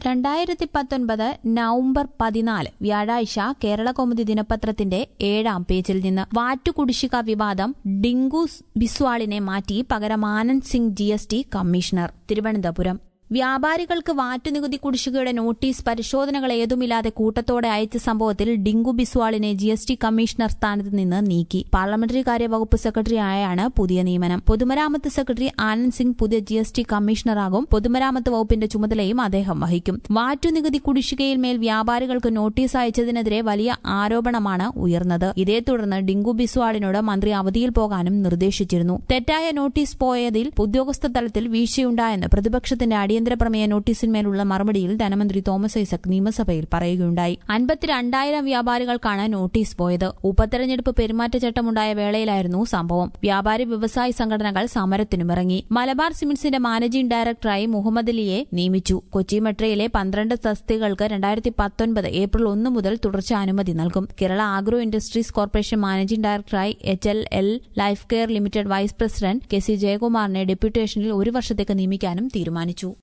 രണ്ടായിരത്തി പത്തൊൻപത് നവംബർ പതിനാല് വ്യാഴാഴ്ച കേരള കൗമുദി ദിനപത്രത്തിന്റെ ഏഴാം പേജിൽ നിന്ന് വാറ്റുകുടിശ്ശിക വിവാദം ഡിങ്കു ബിസ്വാളിനെ മാറ്റി പകരം Anand Singh G S T commissioner Thiruvananthapuram വ്യാപാരികൾക്ക് വാറ്റുനികുതി കുടിശ്ശികയുടെ നോട്ടീസ് പരിശോധനകൾ ഏതുമില്ലാതെ കൂട്ടത്തോടെ അയച്ച സംഭവത്തിൽ ഡിങ്കു ബിസ്വാളിനെ ജി എസ് ടി കമ്മീഷണർ സ്ഥാനത്ത് നിന്ന് നീക്കി പാർലമെന്ററി കാര്യ വകുപ്പ് സെക്രട്ടറി ആയാണ് പുതിയ നിയമനം പൊതുമരാമത്ത് സെക്രട്ടറി ആനന്ദ് സിംഗ് പുതിയ ജി എസ് ടി കമ്മീഷണറാകും പൊതുമരാമത്ത് വകുപ്പിന്റെ ചുമതലയും അദ്ദേഹം വഹിക്കും വാറ്റുനികുതി കുടിശ്ശികയിൽ മേൽ വ്യാപാരികൾക്ക് നോട്ടീസ് അയച്ചതിനെതിരെ വലിയ ആരോപണമാണ് ഉയർന്നത് ഇതേ തുടർന്ന് ഡിങ്കു ബിസ്വാളിനോട് മന്ത്രി അവധിയിൽ പോകാനും നിർദ്ദേശിച്ചിരുന്നു തെറ്റായ നോട്ടീസ് പോയതിൽ ഉദ്യോഗസ്ഥ തലത്തിൽ വീഴ്ചയുണ്ടായെന്ന് പ്രതിപക്ഷത്തിന്റെ അടിയന്തര പ്രമേയ നോട്ടീസിന്മേലുള്ള മറുപടിയിൽ ധനമന്ത്രി തോമസ് ഐസക് നിയമസഭയിൽ പറയുകയുണ്ടായി അൻപത്തിരണ്ടായിരം വ്യാപാരികൾക്കാണ് നോട്ടീസ് പോയത് ഉപതെരഞ്ഞെടുപ്പ് പെരുമാറ്റച്ചട്ടമുണ്ടായ വേളയിലായിരുന്നു സംഭവം വ്യാപാരി വ്യവസായ സംഘടനകൾ സമരത്തിനുമിറങ്ങി മലബാർ സിമന്റ്സിന്റെ മാനേജിംഗ് ഡയറക്ടറായി മുഹമ്മദ് അലിയെ നിയമിച്ചു കൊച്ചി മെട്രോയിലെ പന്ത്രണ്ട് തസ്തികൾക്ക് രണ്ടായിരത്തി പത്തൊൻപത് ഏപ്രിൽ ഒന്ന് മുതൽ തുടർച്ച അനുമതി നൽകും Kerala agro industries corporation managing ഡയറക്ടറായി H L L life care limited vice president K C ജയകുമാറിനെ ഡെപ്യൂട്ടേഷനിൽ ഒരു വർഷത്തേക്ക് നിയമിക്കാനും തീരുമാനിച്ചു